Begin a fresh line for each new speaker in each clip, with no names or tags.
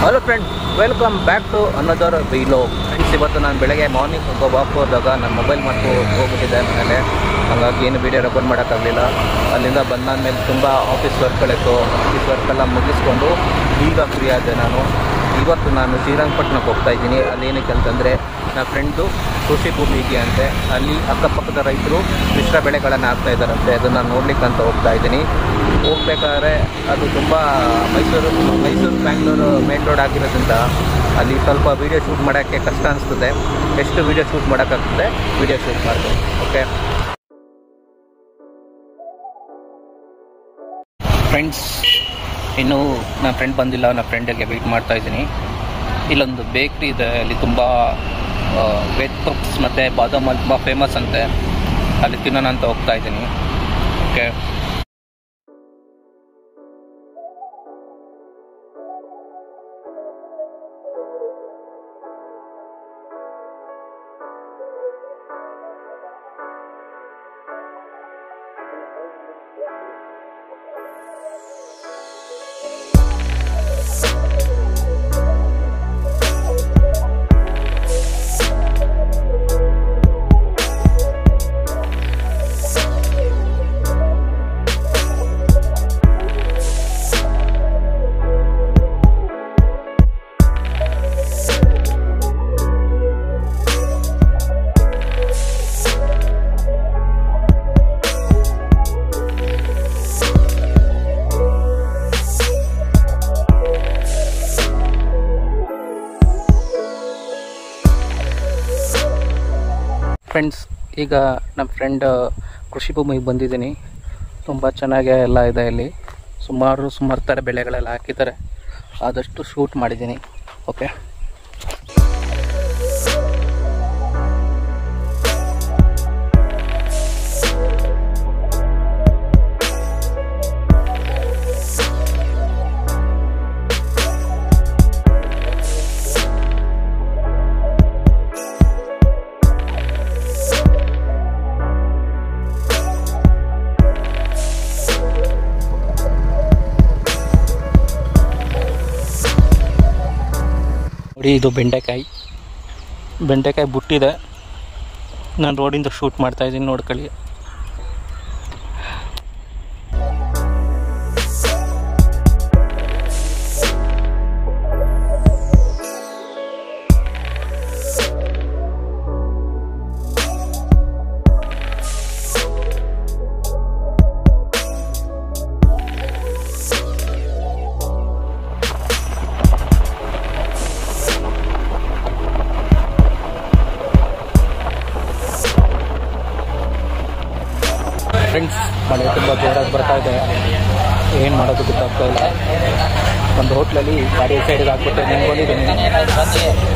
hello friends welcome back to another vlog friends ಇವತ್ತು ನಾನು ಬೆಳಗ್ಗೆ ಮಾರ್ನಿಂಗ್ ಹೋಗೋ ವಾಕ್ ಹೋದಾಗ ನನ್ನ ಮೊಬೈಲ್ ಮತ್ತು ಹೋಗ್ಬಿಟ್ಟಿದೆ ಮನೇಲೆ ಹಾಗಾಗಿ ಏನು ವೀಡಿಯೋ ರೆಕಾರ್ಡ್ ಮಾಡೋಕ್ಕಾಗಲಿಲ್ಲ ಅಲ್ಲಿಂದ ಬಂದಾದ್ಮೇಲೆ ತುಂಬ ಆಫೀಸ್ ವರ್ಕ್ಗಳಿತ್ತು ಆಫೀಸ್ ವರ್ಕೆಲ್ಲ ಮುಗಿಸ್ಕೊಂಡು ಈಗ ಫ್ರೀ ಆದೆ ನಾನು ಇವತ್ತು ನಾನು ಶ್ರೀರಂಗಪಟ್ಟಣಕ್ಕೆ ಹೋಗ್ತಾ ಇದ್ದೀನಿ ಅಲ್ಲಿ ಏನಕ್ಕೆ ಅಂತಂದರೆ ನನ್ನ ಫ್ರೆಂಡು ಕೃಷಿ ಭೂಮಿ ಇದೆಯಂತೆ ಅಲ್ಲಿ ಅಕ್ಕಪಕ್ಕದ ರೈತರು ಮಿಶ್ರ ಬೆಳೆಗಳನ್ನು ಹಾಕ್ತಾ ಇದ್ದಾರಂತೆ ಅದನ್ನು ನೋಡ್ಲಿಕ್ಕೆ ಅಂತ ಹೋಗ್ತಾ ಇದ್ದೀನಿ ಹೋಗ್ಬೇಕಾದ್ರೆ ಅದು ತುಂಬ ಮೈಸೂರು ಮೈಸೂರು ಬ್ಯಾಂಗ್ಳೂರು ಮೇನ್ ರೋಡ್ ಆಗಿರೋದ್ರಿಂದ ಅಲ್ಲಿ ಸ್ವಲ್ಪ ವೀಡಿಯೋ ಶೂಟ್ ಮಾಡೋಕ್ಕೆ ಕಷ್ಟ ಅನಿಸ್ತದೆ ಎಷ್ಟು ವೀಡಿಯೋ ಶೂಟ್ ಮಾಡೋಕ್ಕಾಗ್ತದೆ ವೀಡಿಯೋ ಶೂಟ್ ಮಾಡ್ತೀನಿ ಓಕೆ ಫ್ರೆಂಡ್ಸ್ ಇನ್ನೂ ನನ್ನ ಫ್ರೆಂಡ್ ಬಂದಿಲ್ಲ ನನ್ನ ಫ್ರೆಂಡಿಗೆ ವೆಯ್ಟ್ ಮಾಡ್ತಾ ಇದ್ದೀನಿ ಇಲ್ಲೊಂದು ಬೇಕ್ರಿ ಇದೆ ಅಲ್ಲಿ ತುಂಬ ವೆಜ್ ಪಪ್ಸ್ ಮತ್ತು ಬಾದಾಮ್ ಅಲ್ಲಿ ತುಂಬ ಫೇಮಸ್ ಅಂತೆ ಅಲ್ಲಿ ತಿನ್ನೋಣ ಅಂತ ಹೋಗ್ತಾ ಇದ್ದೀನಿ ಓಕೆ ಫ್ರೆಂಡ್ಸ್ ಈಗ ನಮ್ಮ ಫ್ರೆಂಡ್ ಕೃಷಿ ಭೂಮಿಗೆ ಬಂದಿದ್ದೀನಿ ತುಂಬ ಚೆನ್ನಾಗಿ ಎಲ್ಲ ಇದೆ ಇಲ್ಲಿ ಸುಮಾರು ಸುಮಾರು ಥರ ಬೆಳೆಗಳೆಲ್ಲ ಹಾಕಿದ್ದಾರೆ ಆದಷ್ಟು ಶೂಟ್ ಮಾಡಿದ್ದೀನಿ ಓಕೆ ನೋಡಿ ಇದು ಬೆಂಡೆಕಾಯಿ ಬೆಂಡೆಕಾಯಿ ಬುಟ್ಟಿದೆ ನಾನು ರೋಡಿಂದ ಶೂಟ್ ಮಾಡ್ತಾ ಇದ್ದೀನಿ ನೋಡ್ಕೊಳ್ಳಿ ಫ್ರೆಂಡ್ಸ್ ಮಳೆ ತುಂಬ ಜೋರಾಗಿ ಬರ್ತಾ ಇದೆ ಏನು ಮಾಡೋದು ಗೊತ್ತಾಗ್ತಾ ಇಲ್ಲ ಒಂದು ಹೋಟ್ಲಲ್ಲಿ ಗಾಡಿ ಸೈಡ್ಗೆ ಹಾಕ್ಬಿಟ್ಟು ನಿಂತ್ಕೊಂಡಿದ್ದೀನಿ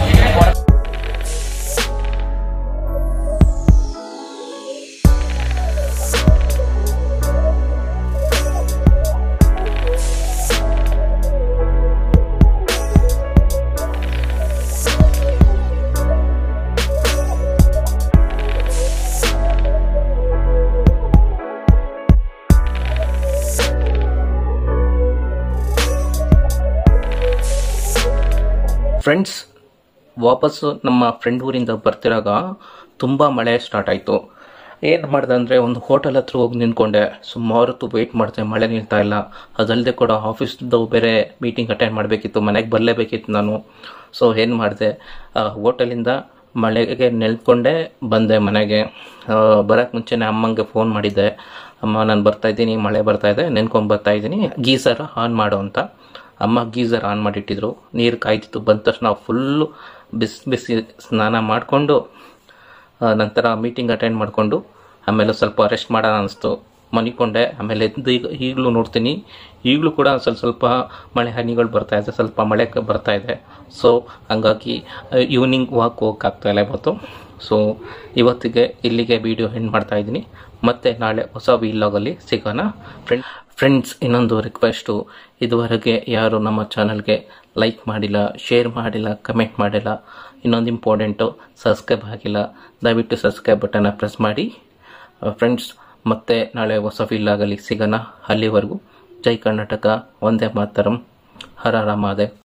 ಫ್ರೆಂಡ್ಸ್ ವಾಪಸ್ಸು ನಮ್ಮ ಫ್ರೆಂಡ್ ಊರಿಂದ ಬರ್ತಿರಾಗ ತುಂಬ ಮಳೆ ಸ್ಟಾರ್ಟ್ ಆಯಿತು ಏನು ಮಾಡಿದೆ ಅಂದರೆ ಒಂದು ಹೋಟೆಲ್ ಹತ್ರ ಹೋಗಿ ನಿಂತ್ಕೊಂಡೆ ಸುಮಾರು ಹೊತ್ತು ವೆಯ್ಟ್ ಮಾಡ್ದೆ ಮಳೆ ನಿಲ್ತಾ ಇಲ್ಲ ಅದಲ್ಲದೆ ಕೂಡ ಆಫೀಸ್ದು ಬೇರೆ ಮೀಟಿಂಗ್ ಅಟೆಂಡ್ ಮಾಡಬೇಕಿತ್ತು ಮನೆಗೆ ಬರಲೇಬೇಕಿತ್ತು ನಾನು ಸೊ ಏನು ಮಾಡಿದೆ ಹೋಟೆಲಿಂದ ಮಳೆಗೆ ನೆಲ್ಕೊಂಡೇ ಬಂದೆ ಮನೆಗೆ ಬರೋಕ್ಕೆ ಮುಂಚೆನೇ ಅಮ್ಮಂಗೆ ಫೋನ್ ಮಾಡಿದ್ದೆ ಅಮ್ಮ ನಾನು ಬರ್ತಾ ಇದ್ದೀನಿ ಮಳೆ ಬರ್ತಾ ಇದೆ ನೆನ್ಕೊಂಡು ಬರ್ತಾ ಇದ್ದೀನಿ ಗೀಸರ್ ಆನ್ ಮಾಡು ಅಂತ ಅಮ್ಮ ಗೀಸರ್ ಆನ್ ಮಾಡಿಟ್ಟಿದ್ರು ನೀರು ಕಾಯ್ತಿತ್ತು ಬಂದ ತಕ್ಷಣ ಫುಲ್ಲು ಬಿಸಿ ಬಿಸಿ ಸ್ನಾನ ಮಾಡಿಕೊಂಡು ನಂತರ ಮೀಟಿಂಗ್ ಅಟೆಂಡ್ ಮಾಡಿಕೊಂಡು ಆಮೇಲೆ ಸ್ವಲ್ಪ ರೆಸ್ಟ್ ಮಾಡೋಣ ಅನಿಸ್ತು ಮನಿಕೊಂಡೆ ಆಮೇಲೆ ಎದ್ದು ಈಗ ಈಗಲೂ ನೋಡ್ತೀನಿ ಈಗಲೂ ಕೂಡ ಸ್ವಲ್ಪ ಸ್ವಲ್ಪ ಮಳೆ ಹನಿಗಳು ಬರ್ತಾ ಇದೆ ಸ್ವಲ್ಪ ಮಳೆ ಕ- ಬರ್ತಾ ಇದೆ ಸೊ ಹಂಗಾಗಿ ಈವ್ನಿಂಗ್ ವಾಕ್ ಹೋಗೋಕ್ಕಾಗ್ತಾ ಇಲ್ಲ ಇವತ್ತು ಸೊ ಇವತ್ತಿಗೆ ಇಲ್ಲಿಗೆ ವಿಡಿಯೋ ಎಂಡ್ ಮಾಡ್ತಾ ಇದ್ದೀನಿ ಮತ್ತೆ ನಾಳೆ ಹೊಸ ವೀಲಾಗಲ್ಲಿ ಸಿಗೋಣ ಫ್ರೆಂಡ್ ಫ್ರೆಂಡ್ಸ್ ಇನ್ನೊಂದು ರಿಕ್ವೆಸ್ಟು ಇದುವರೆಗೆ ಯಾರು ನಮ್ಮ ಚಾನಲ್ಗೆ ಲೈಕ್ ಮಾಡಿಲ್ಲ ಶೇರ್ ಮಾಡಿಲ್ಲ ಕಮೆಂಟ್ ಮಾಡಿಲ್ಲ ಇನ್ನೊಂದು ಇಂಪಾರ್ಟೆಂಟು ಸಬ್ಸ್ಕ್ರೈಬ್ ಆಗಿಲ್ಲ ದಯವಿಟ್ಟು ಸಬ್ಸ್ಕ್ರೈಬ್ ಬಟನ್ನ ಪ್ರೆಸ್ ಮಾಡಿ ಫ್ರೆಂಡ್ಸ್ ಮತ್ತೆ ನಾಳೆ ಹೊಸ ವಿಲ್ಲಾಗಲಿ ಸಿಗೋಣ ಅಲ್ಲಿವರೆಗೂ ಜೈ ಕರ್ನಾಟಕ ಒಂದೇ ಮಾತರಂ ಹರ ರಾಮಾದೆ